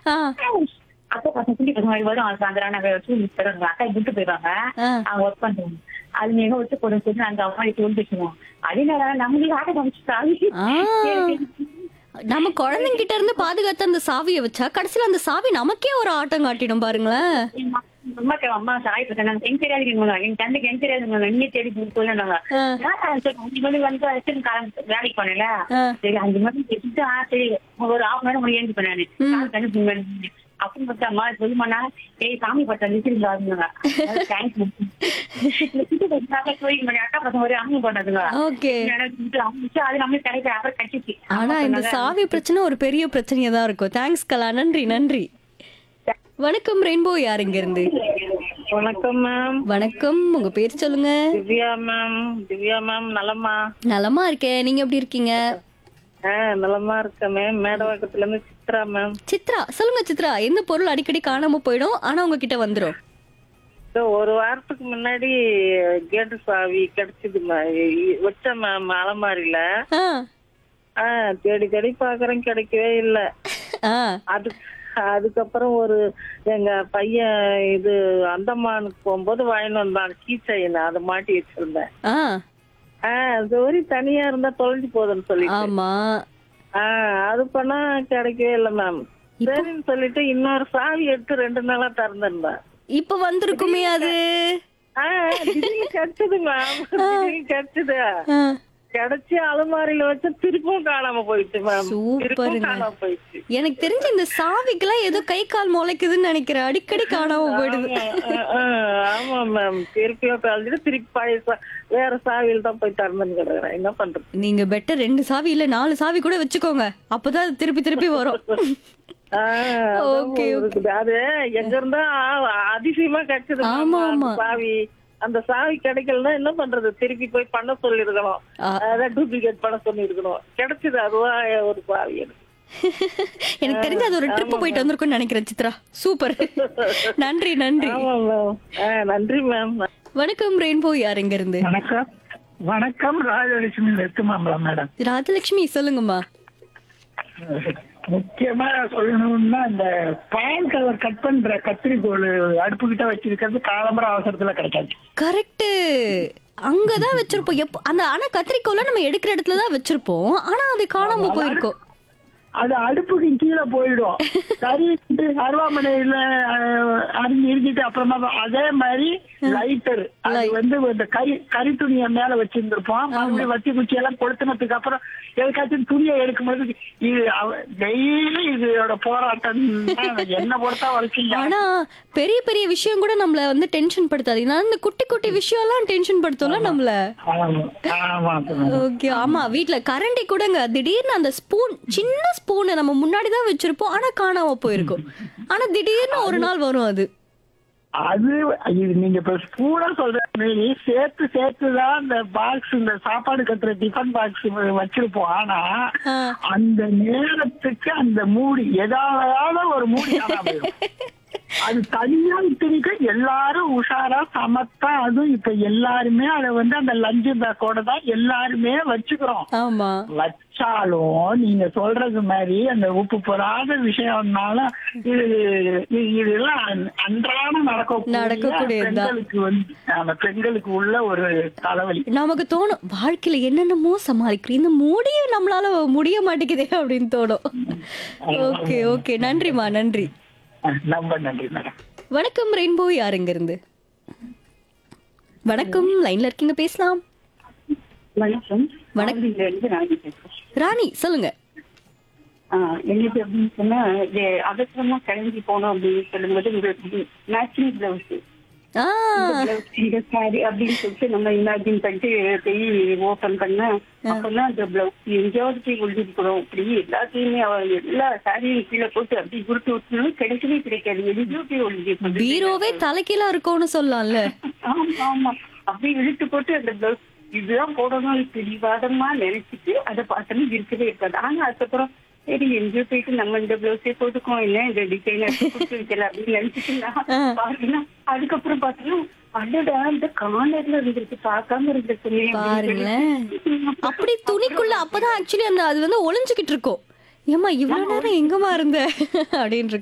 ஆ அக்கா பசங்க குட்டி பசங்க மாதிரி வரும் சாயந்தரம் நாங்க ஸ்கூல் மிஸ் தருவாங்க அக்கா விட்டு போயிடுவாங்க ஆ. அவங்க ஒர்க் பண்றாங்க அது நீங்க ஒத்து போடும் சொல்லி நாங்க அம்மா தோல் பேசுவோம் அதே நேரம் நம்மளுக்கு ஆட்ட காமிச்சு ஆ. நம்ம குழந்தைங்க கிட்ட இருந்து பாதுகாத்து அந்த சாவியை வச்சா கடைசியில அந்த சாவி நமக்கே ஒரு ஆட்டம் காட்டிடும் பாருங்களேன் அம்மா கே- அம்மா சாய் பிரச்சனை எனக்கு தெரியாது என் தந்தைக்கு எனக்கு தெரியாது நீங்க தேடி சொல்லுங்க ஆ. அஞ்சு மணி வந்து சரி, காலம் வேலைக்கு போனேன்ல ஆ. சரி அஞ்சு மணி வச்சுட்டு ஆ, சரி ஒரு ஹாஃப் நேரம் ஒரு ஏஞ்சி பண்ணாரு நாலு கண்ணு பின்னாடி அப்படின்னு பார்த்தா அம்மா சொல்லுமாண்ணா ஏய் சாமி பட்ட லிசிருங்க தேங்க்ஸ் அக்கா பசங்க ஒரு அம்மி பண்ணதுங்க ஓகே அது நம்மளுக்கு கிடைக்க அப்புறம் கிடைச்சிச்சு ஆனா இந்த சாவி பிரச்சனை ஒரு பெரிய பிரச்சனையா தான் இருக்கும் தேங்க்ஸ் கலா நன்றி நன்றி வணக்கம் ரெயின்போ யார் இங்க இருந்து வணக்கம் மேம் வணக்கம் உங்க பேர் சொல்லுங்க திவ்யா மேம் திவ்யா மேம் நலமா நலமா இருக்கேன் நீங்க எப்படி இருக்கீங்க ஆ நலமா இருக்கேன் மேம் மேடவாக்கத்துல இருந்து சித்ரா மேம் சித்ரா சொல்லுங்க சித்ரா எந்த பொருள் அடிக்கடி காணாம போயிடும் ஆனா உங்ககிட்ட வந்துரும் இதோ ஒரு வாரத்துக்கு முன்னாடி கேட்டு சாவி கிடைச்சது வச்சேன் மேம் அலமாரியில ஆ ஆ தேடி தேடி பாக்குறேன் கிடைக்கவே இல்ல ஆ அது அதுக்கப்புறம் ஒரு எங்க பையன் இது அந்தமானுக்கு போகும்போது வாங்கிட்டு வந்தான் கீ செயின் அதை மாட்டி வச்சிருந்தேன் ஆ ஆ சோரி தனியா இருந்தா தொலைஞ்சு போகுதுன்னு சொல்லிட்டு ஆமா ஆ அது பண்ணா கிடைக்கவே இல்ல மேம் சரின்னு சொல்லிட்டு இன்னொரு சாவி எடுத்து ரெண்டு நாளா திறந்திருந்தேன் இப்ப வந்திருக்குமே அது ஆ திடீர்னு கிடைச்சது மேம் திடீர்னு கிடைச்சது ஆ, கிடைச்சி அலமாரியில வச்சு திருப்பும் காணாம போயிடுச்சு மேம் திருப்பும் சூப்பருங்க. காணாம போயிடுச்சு எனக்கு தெரிஞ்ச இந்த சாவிக்கெல்லாம் ஏதோ கை கால் முளைக்குதுன்னு நினைக்கிறேன் அடிக்கடி காணாம போயிடுது ஆ, ஆ, ஆமா மேம் திருப்பியும் கழிஞ்சிட்டு திருப்பி பழைய சா- வேற சாவியில் தான் போய் திறந்துன்னு கிடக்குறேன் என்ன பண்றது நீங்க பெட்டர் ரெண்டு சாவி இல்ல நாலு சாவி கூட வச்சுக்கோங்க அப்பதான் அது திருப்பி திருப்பி வரும் ஆ, அதான் Okay, இருக்குது. அது எங்க இருந்தா அதிசயமா கிடைச்சது ma'am, ஆமா, அந்த ஆமா. சாவி அந்த சாவி கிடைக்கலன்னா என்ன பண்றது திருப்பி போய் பண்ண சொல்லி இருக்கணும் ஆ. அதான் டூப்ளிகேட் பண்ண சொல்லி இருக்கணும் கிடைச்சது அதுவா ஒரு சாவி எனக்கு எனக்கு தெரிஞ்ச அது ஒரு ட்ரிப் போயிட்டு வந்திருக்கும்னு நினைக்கிறேன் சித்ரா சூப்பர் நன்றி நன்றி ஆமா மேம் ஆ நன்றி மேம் வணக்கம் ரெயின்போ யார் இங்க இருந்து வணக்கம் வணக்கம் ராஜலட்சுமி வெத்துமாம்பலம் மேடம் ராஜலட்சுமி சொல்லுங்கம்மா முக்கியமா சொல்லணும்னா இந்த பால் கலர் கட் பண்ற கத்திரிக்கோள் அடுப்பு கிட்ட வச்சிருக்கிறது காலம்பர அவசரத்துல கிடைக்காது கரெக்ட் அங்கதான் வச்சிருப்போம் எப்போ அந்த ஆனா கத்திரிக்கோல நம்ம எடுக்கிற இடத்துல தான் வச்சிருப்போம் ஆனா அது காணாம போயிருக்கும் அது அடுப்புக்கு கீழே போயிடும் கறி வந்து அருவாமனையில அஹ், அரிஞ்சு இரிஞ்சிட்டு அப்புறமா தான் அதே மாதிரி லைட்டர் அது வந்து இந்த கறி கறி துணியை மேல வச்சிருந்திருப்போம் மறுபடியும் வத்தி குச்சி எல்லாம் கொளுத்துனதுக்கு அப்புறம் எதுக்காச்சும் துணியை எடுக்கும்போது இது டெய்லி இதோட போராட்டம் தான். என்ன பொறுத்தா வரைக்கும் ஆனா பெரிய பெரிய விஷயம் கூட நம்மள வந்து டென்ஷன் படுத்தாது நான் இந்த குட்டி குட்டி விஷயம் எல்லாம் டென்ஷன் படுத்தோம்ல நம்மள ஆமா ஆமா ஓகே ஆமா வீட்ல கரண்டி கூடங்க திடீர்னு அந்த ஸ்பூன் சின்ன ஸ்பூனை நம்ம முன்னாடி தான் வச்சிருப்போம் ஆனா காணாம போயிருக்கும் ஆனா திடீர்னு ஒரு நாள் வரும் அது அது இது நீங்க இப்ப ஸ்பூனா சொல்ற மாரி சேர்த்து சேர்த்து தான் இந்த பாக்ஸ் இந்த சாப்பாடு கட்டுற டிஃபன் பாக்ஸ் வச்சிருப்போம் ஆனா ஆ. அந்த நேரத்துக்கு அந்த மூடி ஏதாவது ஒரு மூடி காணாம போயிடும். அது தனியா இத்தனைக்கு எல்லாரும் உஷாரா சமத்தா அதுவும் இப்ப எல்லாருமே அதை வந்து அந்த லஞ்ச் பேக்கோட தான் எல்லாருமே வச்சுக்கிறோம் ஆமா வச்சாலும் நீங்க சொல்றது மாதிரி அந்த உப்பு போடாத விஷயம்னால இது இது- இதெல்லாம் அன்- அன்றாடம் நடக்கக்கூடிய நடக்கக்கூடியதுதான். பெண்களுக்கு வந்து அந்த பெண்களுக்கு உள்ள ஒரு தலைவலி நமக்கு தோணும் வாழ்க்கையில என்னென்னமோ சமாளிக்கிறேன் இந்த முடியும் நம்மளால முடிய மாட்டேங்குதே அப்படின்னு தோணும் ஓகே ஓகே நன்றிமா நன்றி ரொம்ப நன்றி மேடம் வணக்கம் ரெயின்போ யாருங்க இருந்து வணக்கம் லைன்ல இருக்கீங்க பேசலாம் வணக்கம் வணக்கம். வணக்கம் இருந்து நான் பேசுறேன் ராணி சொல்லுங்க ஆஹ் எங்களுக்கு அப்படின்னு சொன்னா இது அவசரமா கிளம்பி போனோம் அப்படின்னு சொல்லும்போது உங்களுக்கு மேட்சிங் பிளவுஸ் ஆ இந்த சாரி அப்படின்னு சொல்லிட்டு நம்ம இமேஜின் பண்ணிட்டு போய் ஓபன் பண்ண அப்பதான் அந்த பிளவுஸ் எங்கேயாவது போய் ஒழிஞ்சிருக்கிறோம் அப்படி எல்லாத்தையுமே அவ எல்லா சாரியும் கீழே போட்டு அப்படி குடுத்து விட்டுனாலும் கிடைக்கவே கிடைக்காது எங்கேயோ போய் ஒழிஞ்சிருக்கும் பீரோவே தலைக்கீழா இருக்கும்னு சொல்லலாம்ல ஆமா ஆமா அப்படி இழுத்து போட்டு அந்த பிளவுஸ் இதுதான் போடணும் பிடிவாதமா நினைச்சிட்டு அதை பார்த்தோம்னா இருக்கவே இருக்காது ஆனா அதுக்கப்புறம் சரி எங்கேயோ போயிட்டு நம்ம இந்த பிளவுஸே போட்டுக்கோம் இல்ல இந்த டிசைனர் கொடுத்து வைக்கல அப்படின்னு நினைச்சிட்டு நான் பாருங்கன்னா அதுக்கப்புறம் பார்த்தோம்னா அடடா இந்த கார்னர்ல இருந்திருக்கு பார்க்காம இருந்திருக்குமே பாருங்களேன் அப்படி துணிக்குள்ள அப்பதான் ஆக்சுவலி அந்த அது வந்து ஒளிஞ்சுக்கிட்டு இருக்கும் ஏமா இவ்வளவு நேரம் எங்கம்மா இருந்த அப்படின்னு